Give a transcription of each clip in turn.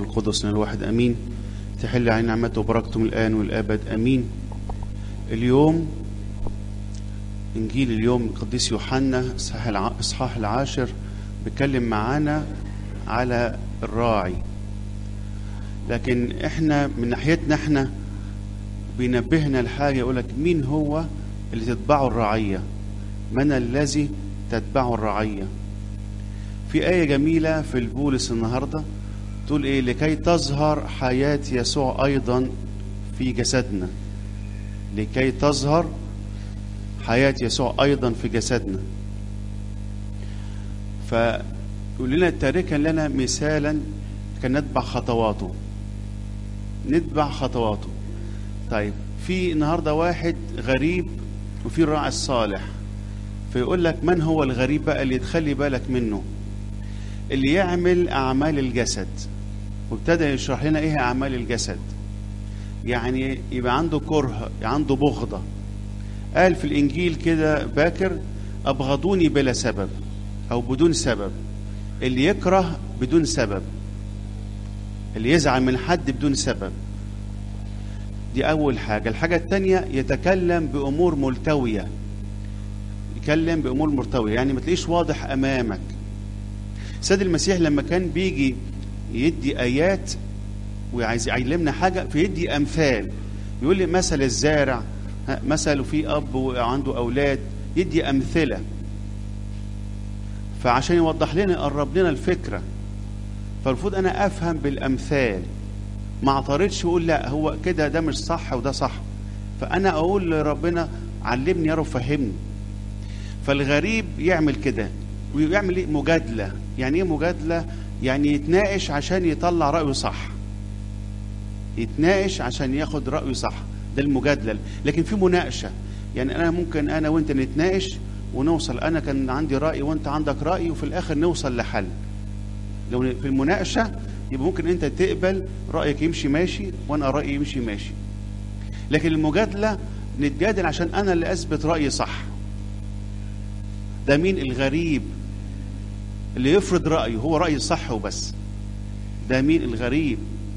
القدس من الواحد امين تحل علينا نعمته وبركته من الان والابد امين اليوم انجيل اليوم القديس يوحنا اصحاح الع- اصحاح العاشر بيتكلم معانا على الراعي لكن احنا من ناحيتنا احنا بينبهنا لحاجه يقول لك مين هو اللي تتبعه الرعيه من الذي تتبعه الرعيه في آية جميلة في البولس النهاردة تقول إيه لكي تظهر حياة يسوع أيضا في جسدنا لكي تظهر حياة يسوع أيضا في جسدنا فيقول لنا تاركا لنا مثالا كان نتبع خطواته نتبع خطواته طيب في النهارده واحد غريب وفي الراعي الصالح فيقول لك من هو الغريب بقى اللي تخلي بالك منه اللي يعمل أعمال الجسد وابتدى يشرح لنا إيه أعمال الجسد يعني يبقى عنده كره عنده بغضة قال في الإنجيل كده باكر أبغضوني بلا سبب أو بدون سبب اللي يكره بدون سبب اللي يزعل من حد بدون سبب دي أول حاجة الحاجة الثانية يتكلم بأمور ملتوية يتكلم بأمور ملتوية يعني ما تلاقيش واضح أمامك سيد المسيح لما كان بيجي يدي ايات وعايز يعلمنا حاجه فيدي امثال يقول لي مثل الزارع ها، مثل في اب وعنده اولاد يدي امثله فعشان يوضح لنا يقرب لنا الفكره فالمفروض انا افهم بالامثال ما اعترضش واقول لا هو كده ده مش صح وده صح فانا اقول لربنا علمني يا رب فهمني فالغريب يعمل كده ويعمل ايه مجادله يعني ايه مجادله يعني يتناقش عشان يطلع رايه صح يتناقش عشان ياخد رايه صح ده المجادله لكن في مناقشه يعني انا ممكن انا وانت نتناقش ونوصل انا كان عندي راي وانت عندك راي وفي الاخر نوصل لحل لو في المناقشه يبقى ممكن انت تقبل رايك يمشي ماشي وانا رايي يمشي ماشي لكن المجادله نتجادل عشان انا اللي اثبت رايي صح ده مين الغريب اللي يفرض رأيه هو رأي صح وبس ده مين الغريب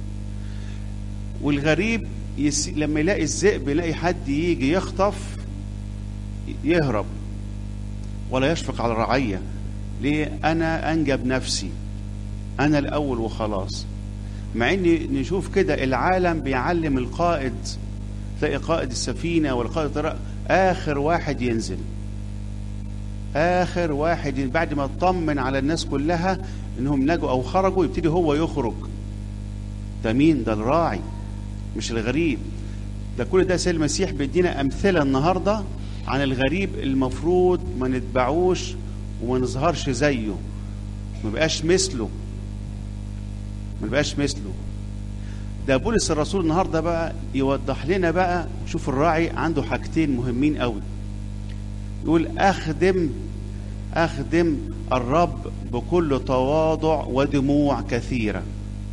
والغريب يس... لما يلاقي الذئب يلاقي حد يجي يخطف يهرب ولا يشفق على الرعية ليه أنا أنجب نفسي أنا الأول وخلاص مع إني نشوف كده العالم بيعلم القائد تلاقي قائد السفينة والقائد الطرق آخر واحد ينزل اخر واحد بعد ما اطمن على الناس كلها انهم نجوا او خرجوا يبتدي هو يخرج ده مين ده الراعي مش الغريب ده كل ده سيد المسيح بيدينا امثله النهارده عن الغريب المفروض ما نتبعوش وما نظهرش زيه ما بقاش مثله ما بقاش مثله ده بولس الرسول النهارده بقى يوضح لنا بقى شوف الراعي عنده حاجتين مهمين قوي يقول أخدم أخدم الرب بكل تواضع ودموع كثيرة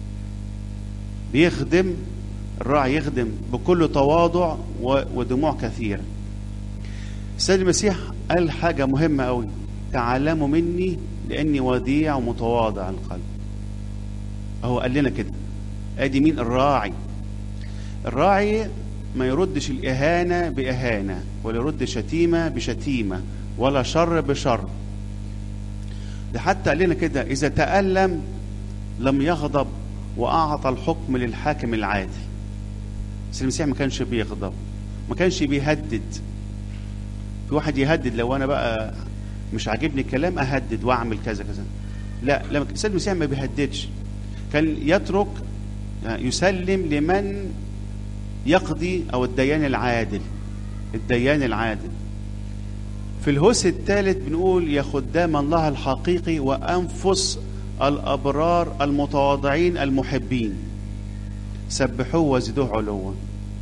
بيخدم الراعي يخدم بكل تواضع و- ودموع كثيرة السيد المسيح قال حاجة مهمة أوي تعلموا مني لأني وديع ومتواضع القلب هو قال لنا كده ادي مين الراعي الراعي ما يردش الإهانة بإهانة ولا يرد شتيمة بشتيمة ولا شر بشر ده حتى قال لنا كده إذا تألم لم يغضب وأعطى الحكم للحاكم العادل بس المسيح ما كانش بيغضب ما كانش بيهدد في واحد يهدد لو أنا بقى مش عاجبني الكلام أهدد وأعمل كذا كذا لا لما السيد المسيح ما بيهددش كان يترك يسلم لمن يقضي او الديان العادل الديان العادل في الهوس الثالث بنقول يا خدام الله الحقيقي وانفس الابرار المتواضعين المحبين سبحوه وزدوه علوا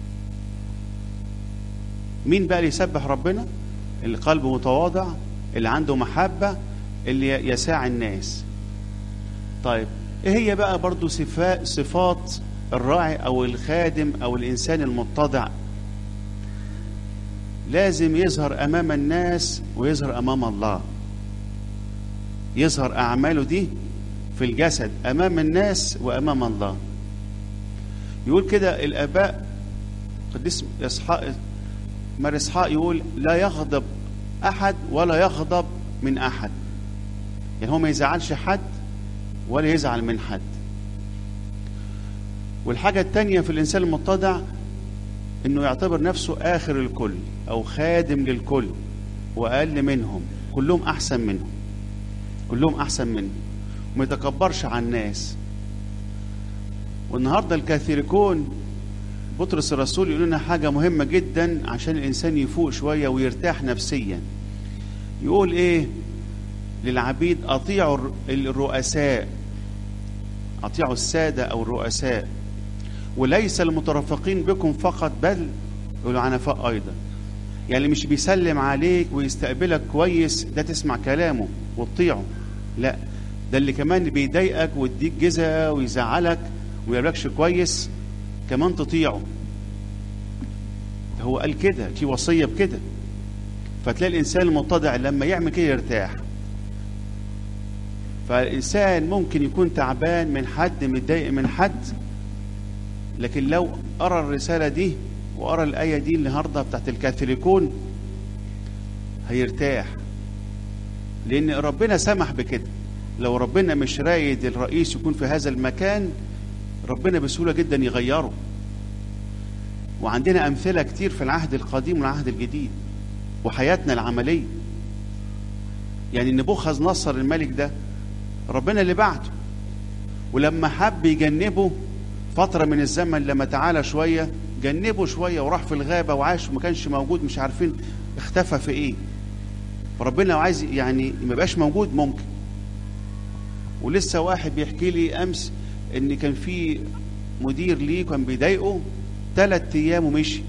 مين بقى اللي يسبح ربنا اللي قلبه متواضع اللي عنده محبة اللي يساع الناس طيب ايه هي بقى برضو صفات صفات الراعي او الخادم او الانسان المتضع لازم يظهر امام الناس ويظهر امام الله يظهر اعماله دي في الجسد امام الناس وامام الله يقول كده الآباء قديس إسحاق مار إسحاق يقول لا يغضب أحد ولا يغضب من أحد يعني هو ما يزعلش حد ولا يزعل من حد والحاجة التانية في الإنسان المتضع إنه يعتبر نفسه آخر الكل أو خادم للكل وأقل منهم كلهم أحسن منه كلهم أحسن منه وما يتكبرش على الناس والنهارده الكاثوليكون بطرس الرسول يقول لنا حاجة مهمة جدا عشان الإنسان يفوق شوية ويرتاح نفسيا يقول إيه للعبيد أطيعوا الرؤساء أطيعوا السادة أو الرؤساء وليس المترفقين بكم فقط بل العنفاء أيضا يعني اللي مش بيسلم عليك ويستقبلك كويس ده تسمع كلامه وتطيعه لا ده اللي كمان بيضايقك ويديك جزء ويزعلك ويقابلكش كويس كمان تطيعه هو قال كده في وصيه بكده فتلاقي الانسان المتضع لما يعمل كده يرتاح فالانسان ممكن يكون تعبان من حد متضايق من حد لكن لو قرا الرساله دي وقرا الايه دي النهارده بتاعت الكاثوليكون هيرتاح لان ربنا سمح بكده لو ربنا مش رايد الرئيس يكون في هذا المكان ربنا بسهوله جدا يغيره وعندنا امثله كتير في العهد القديم والعهد الجديد وحياتنا العمليه يعني نبوخذ نصر الملك ده ربنا اللي بعته ولما حب يجنبه فتره من الزمن لما تعالى شويه جنبه شويه وراح في الغابه وعاش وما كانش موجود مش عارفين اختفى في ايه فربنا لو عايز يعني ما يبقاش موجود ممكن ولسه واحد بيحكي لي امس ان كان في مدير ليه كان بيضايقه ثلاث ايام ومشي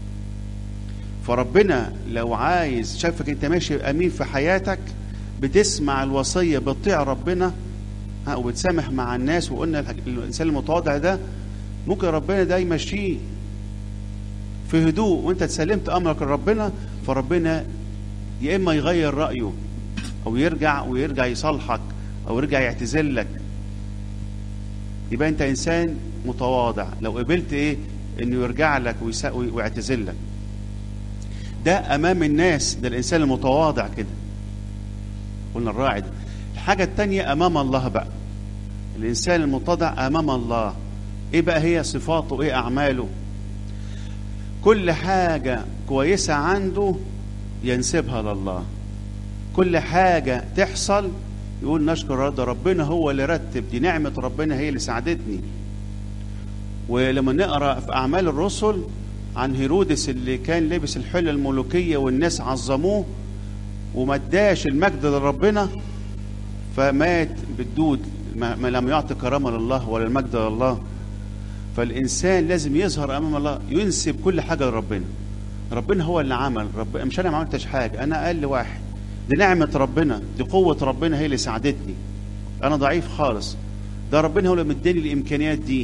فربنا لو عايز شافك انت ماشي امين في حياتك بتسمع الوصيه بتطيع ربنا ها وبتسامح مع الناس وقلنا الانسان المتواضع ده ممكن ربنا ده يمشيه في هدوء وانت تسلمت امرك لربنا فربنا يا اما يغير رايه او يرجع ويرجع يصالحك او يرجع يعتذر لك يبقى انت انسان متواضع لو قبلت ايه انه يرجع لك ويعتذر لك ده امام الناس ده الانسان المتواضع كده قلنا الراعي ده الحاجه الثانيه امام الله بقى الانسان المتواضع امام الله ايه بقى هي صفاته ايه اعماله كل حاجه كويسه عنده ينسبها لله كل حاجه تحصل يقول نشكر رضا ربنا هو اللي رتب دي نعمة ربنا هي اللي ساعدتني ولما نقرأ في أعمال الرسل عن هيرودس اللي كان لابس الحلة الملوكية والناس عظموه وما اداش المجد لربنا فمات بالدود ما لم يعطي كرامة لله ولا المجد لله فالإنسان لازم يظهر أمام الله ينسب كل حاجة لربنا ربنا هو اللي عمل رب... مش أنا ما عملتش حاجة أنا أقل واحد دي نعمة ربنا دي قوة ربنا هي اللي ساعدتني أنا ضعيف خالص ده ربنا هو اللي مداني الإمكانيات دي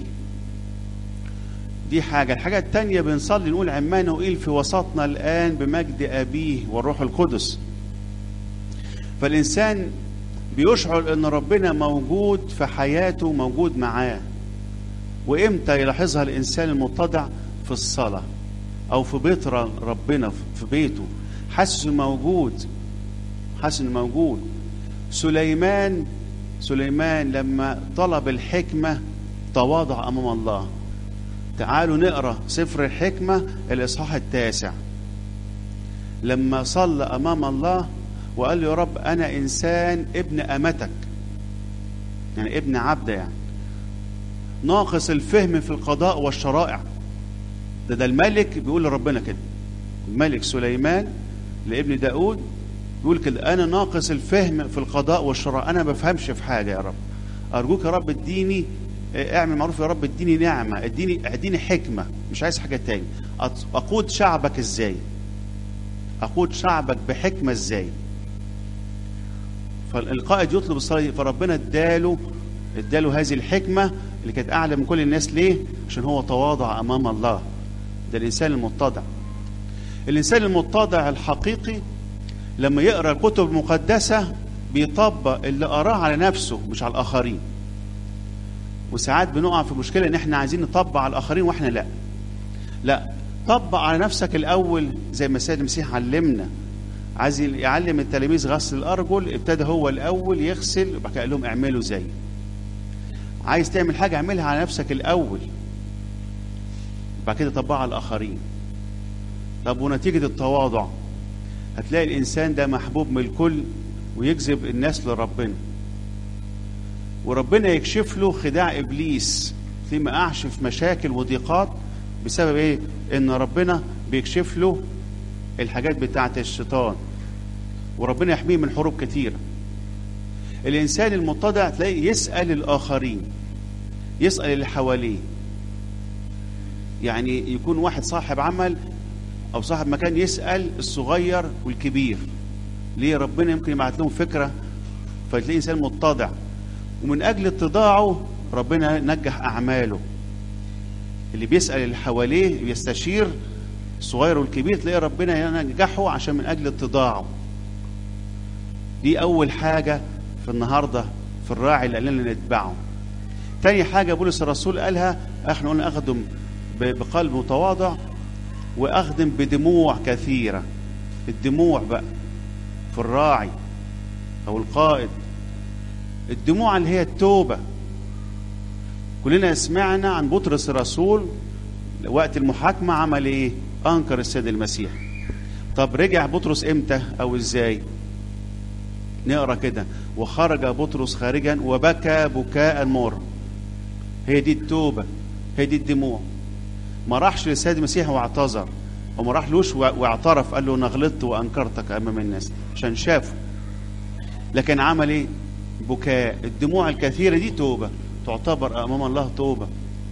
دي حاجة الحاجة التانية بنصلي نقول عمانه وإيل في وسطنا الآن بمجد أبيه والروح القدس فالإنسان بيشعر أن ربنا موجود في حياته موجود معاه وإمتى يلاحظها الإنسان المتضع في الصلاة أو في بيت ربنا في بيته حاسس موجود حاسس انه موجود سليمان سليمان لما طلب الحكمة تواضع أمام الله تعالوا نقرأ سفر الحكمة الإصحاح التاسع لما صلى أمام الله وقال له يا رب أنا إنسان ابن أمتك يعني ابن عبد يعني ناقص الفهم في القضاء والشرائع ده ده الملك بيقول لربنا كده الملك سليمان لابن داود يقول كده انا ناقص الفهم في القضاء والشرع انا ما بفهمش في حاجه يا رب ارجوك يا رب اديني اعمل معروف يا رب اديني نعمه اديني اديني حكمه مش عايز حاجه تاني اقود شعبك ازاي اقود شعبك بحكمه ازاي فالقائد يطلب الصلاه فربنا اداله اداله هذه الحكمه اللي كانت اعلى من كل الناس ليه عشان هو تواضع امام الله ده الانسان المتضع الانسان المتضع الحقيقي لما يقرا الكتب المقدسه بيطبق اللي قراه على نفسه مش على الاخرين وساعات بنقع في مشكله ان احنا عايزين نطبق على الاخرين واحنا لا لا طبق على نفسك الاول زي ما السيد المسيح علمنا عايز يعلم التلاميذ غسل الارجل ابتدى هو الاول يغسل وبعد كده قال لهم اعملوا زي عايز تعمل حاجه اعملها على نفسك الاول بعد كده طبقها على الاخرين طب ونتيجه التواضع هتلاقي الانسان ده محبوب من الكل ويجذب الناس لربنا وربنا يكشف له خداع ابليس فيما قعش في مشاكل وضيقات بسبب ايه ان ربنا بيكشف له الحاجات بتاعه الشيطان وربنا يحميه من حروب كتيره الانسان المتضع تلاقيه يسال الاخرين يسال اللي حواليه يعني يكون واحد صاحب عمل او صاحب مكان يسال الصغير والكبير ليه ربنا يمكن يبعت لهم فكره فتلاقيه انسان متضع ومن اجل اتضاعه ربنا نجح اعماله اللي بيسال اللي حواليه بيستشير الصغير والكبير تلاقي ربنا ينجحه عشان من اجل اتضاعه دي اول حاجه في النهارده في الراعي اللي قال لنا نتبعه تاني حاجه بولس الرسول قالها احنا قلنا اخدم بقلب متواضع واخدم بدموع كثيره الدموع بقى في الراعي او القائد الدموع اللي هي التوبه كلنا سمعنا عن بطرس الرسول وقت المحاكمه عمل ايه انكر السيد المسيح طب رجع بطرس امتى او ازاي نقرا كده وخرج بطرس خارجا وبكى بكاء مر هي دي التوبه هي دي الدموع ما راحش للسيد المسيح واعتذر وما راحلوش واعترف قال له انا غلطت وانكرتك امام الناس عشان شافه لكن عمل ايه بكاء الدموع الكثيره دي توبه تعتبر امام الله توبه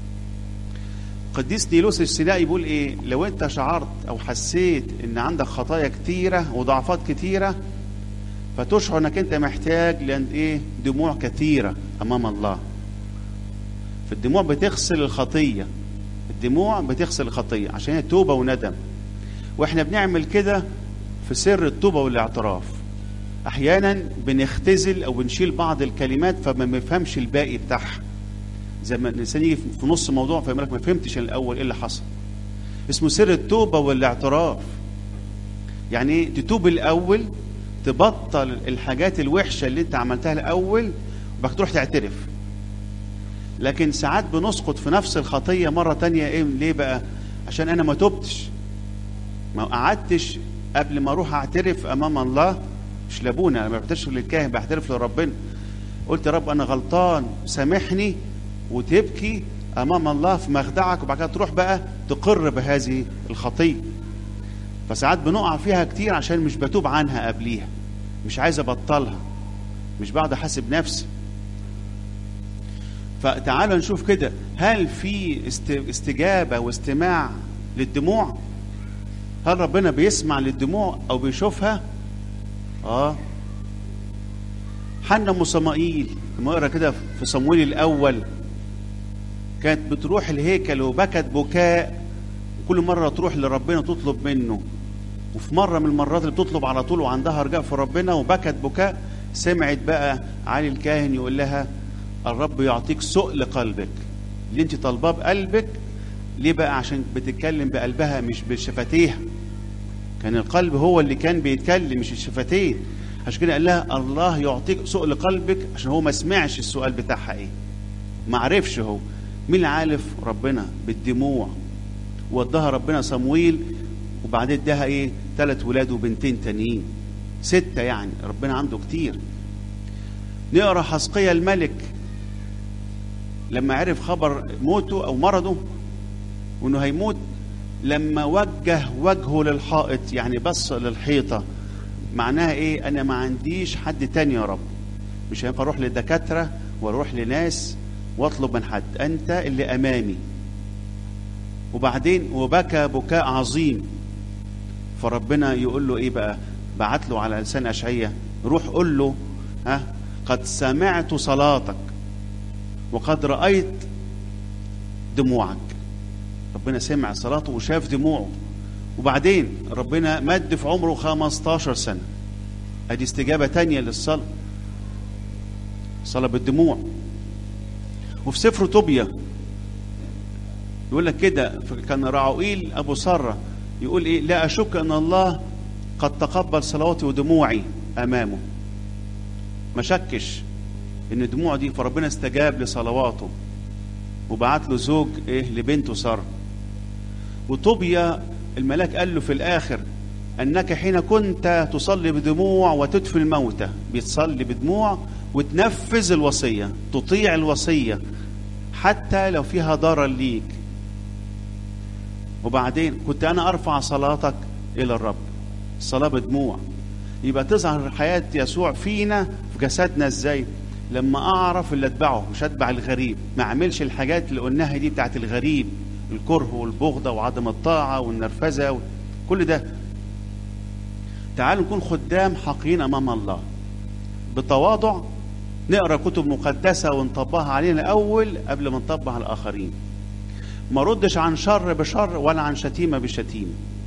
قديس نيلوس السلائي بيقول ايه لو انت شعرت او حسيت ان عندك خطايا كتيره وضعفات كتيره فتشعر انك انت محتاج لان ايه دموع كثيره امام الله فالدموع بتغسل الخطيه الدموع بتغسل الخطيه عشان هي توبه وندم واحنا بنعمل كده في سر التوبه والاعتراف احيانا بنختزل او بنشيل بعض الكلمات فما بنفهمش الباقي بتاعها زي ما الانسان يجي في نص موضوع فيقول لك ما فهمتش الاول ايه اللي حصل اسمه سر التوبه والاعتراف يعني ايه تتوب الاول تبطل الحاجات الوحشه اللي انت عملتها الاول وبعد تروح تعترف لكن ساعات بنسقط في نفس الخطيه مره تانية ايه ليه بقى عشان انا ما تبتش ما قعدتش قبل ما اروح اعترف امام الله مش لابونا انا ما بعترفش للكاهن بعترف لربنا قلت يا رب انا غلطان سامحني وتبكي امام الله في مخدعك وبعد كده تروح بقى تقر بهذه الخطيه فساعات بنقع فيها كتير عشان مش بتوب عنها قبليها مش عايز ابطلها مش بقعد احاسب نفسي فتعالوا نشوف كده هل في استجابه واستماع للدموع هل ربنا بيسمع للدموع او بيشوفها اه حنا ام صمائيل لما اقرا كده في صمويل الاول كانت بتروح الهيكل وبكت بكاء كل مره تروح لربنا تطلب منه وفي مره من المرات اللي بتطلب على طول وعندها رجاء في ربنا وبكت بكاء سمعت بقى علي الكاهن يقول لها الرب يعطيك سؤل قلبك اللي انت طالباه بقلبك ليه بقى عشان بتتكلم بقلبها مش بشفتيها كان القلب هو اللي كان بيتكلم مش الشفتين عشان كده قال لها الله يعطيك سؤل قلبك عشان هو ما سمعش السؤال بتاعها ايه ما عرفش هو مين اللي عارف ربنا بالدموع وداها ربنا صمويل وبعدين اداها ايه ثلاث ولاد وبنتين تانيين ستة يعني ربنا عنده كتير نقرا حسقية الملك لما عرف خبر موته او مرضه وانه هيموت لما وجه وجهه للحائط يعني بص للحيطة معناها ايه انا ما عنديش حد تاني يا رب مش هينفع اروح لدكاترة واروح لناس واطلب من حد انت اللي امامي وبعدين وبكى بكاء عظيم فربنا يقول له ايه بقى بعت له على لسان اشعياء روح قول له ها قد سمعت صلاتك وقد رايت دموعك ربنا سمع صلاته وشاف دموعه وبعدين ربنا مد في عمره 15 سنه ادي استجابه تانية للصلاه صلاه بالدموع وفي سفر طوبيا يقول لك كده كان راعوئيل ابو سره يقول ايه لا اشك ان الله قد تقبل صلواتي ودموعي امامه ما شكش ان دموعه دي فربنا استجاب لصلواته وبعت له زوج ايه لبنته ساره وطوبيا الملاك قال له في الاخر انك حين كنت تصلي بدموع وتدفي الموتى بتصلي بدموع وتنفذ الوصيه تطيع الوصيه حتى لو فيها ضرر ليك وبعدين كنت انا ارفع صلاتك الى الرب الصلاه بدموع يبقى تظهر حياه يسوع فينا في جسدنا ازاي لما اعرف اللي اتبعه مش اتبع الغريب ما اعملش الحاجات اللي قلناها دي بتاعت الغريب الكره والبغضه وعدم الطاعه والنرفزه و... كل ده تعالوا نكون خدام حقيقيين امام الله بتواضع نقرا كتب مقدسه ونطبقها علينا الاول قبل ما نطبق على الاخرين ما ردش عن شر بشر ولا عن شتيمه بشتيمه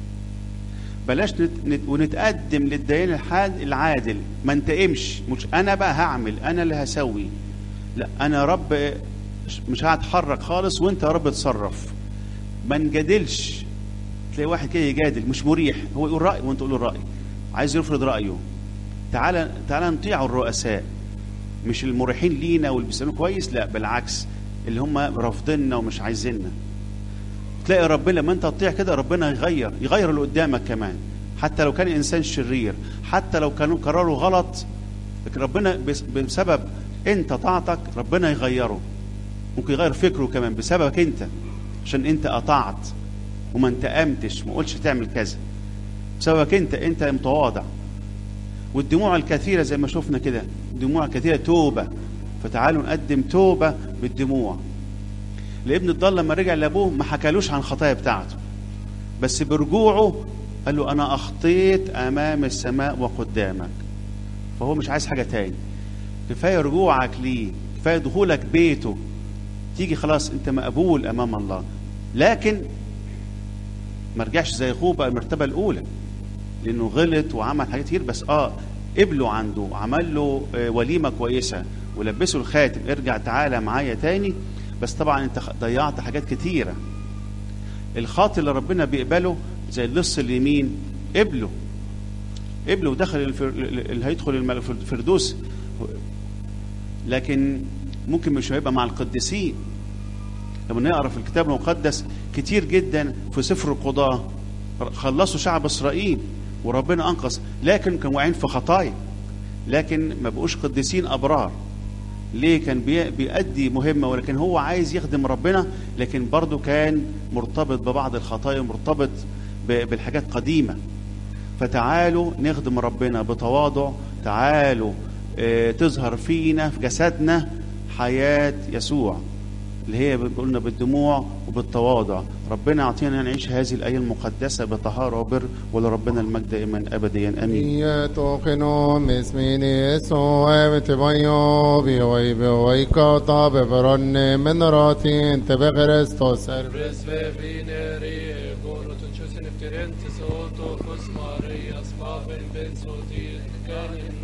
بلاش نت... نت... ونتقدم للديان الحاد العادل ما انتقمش مش انا بقى هعمل انا اللي هسوي لا انا رب مش هتحرك خالص وانت يا رب اتصرف ما نجادلش تلاقي واحد كده يجادل مش مريح هو يقول راي وانت تقول له الراي عايز يفرض رايه تعالى تعالى نطيع الرؤساء مش المريحين لينا واللي بيسموه كويس لا بالعكس اللي هم رافضيننا ومش عايزيننا تلاقي ربنا لما انت تطيع كده ربنا يغير يغير اللي قدامك كمان حتى لو كان انسان شرير حتى لو كانوا قراره غلط لكن ربنا بسبب انت طاعتك ربنا يغيره ممكن يغير فكره كمان بسببك انت عشان انت قطعت وما انتقمتش ما قلتش تعمل كذا بسببك انت انت متواضع والدموع الكثيره زي ما شفنا كده دموع كثيره توبه فتعالوا نقدم توبه بالدموع لابن الضال لما رجع لابوه ما حكالوش عن الخطايا بتاعته بس برجوعه قال له انا اخطيت امام السماء وقدامك فهو مش عايز حاجه تاني كفايه رجوعك ليه كفايه دخولك بيته تيجي خلاص انت مقبول امام الله لكن ما رجعش زي اخوه بقى المرتبه الاولى لانه غلط وعمل حاجات كتير بس اه قبله عنده عمل له وليمه كويسه ولبسه الخاتم ارجع تعالى معايا تاني بس طبعا انت ضيعت حاجات كتيره الخاطئ اللي ربنا بيقبله زي اللص اليمين قبله قبله ودخل الفر... اللي هيدخل الفردوس لكن ممكن مش هيبقى مع القديسين لما نقرا في الكتاب المقدس كتير جدا في سفر القضاه خلصوا شعب اسرائيل وربنا انقذ لكن كانوا واقعين في خطايا لكن ما بقوش قديسين ابرار ليه كان بيأدي مهمة ولكن هو عايز يخدم ربنا لكن برضه كان مرتبط ببعض الخطايا مرتبط بالحاجات قديمة فتعالوا نخدم ربنا بتواضع تعالوا اه تظهر فينا في جسدنا حياة يسوع اللي هي قلنا بالدموع وبالتواضع ربنا يعطينا نعيش هذه الآية المقدسة بطهارة وبر ولربنا المجد دائما أبديا آمين توقنو مسميني سو امتبايو بيوي بيوي كاتا بفرن من راتي انت بخريستوس Resve vineri, gorotu čusin iftirenti soto, kus Marija, spaven ben sotir, kanin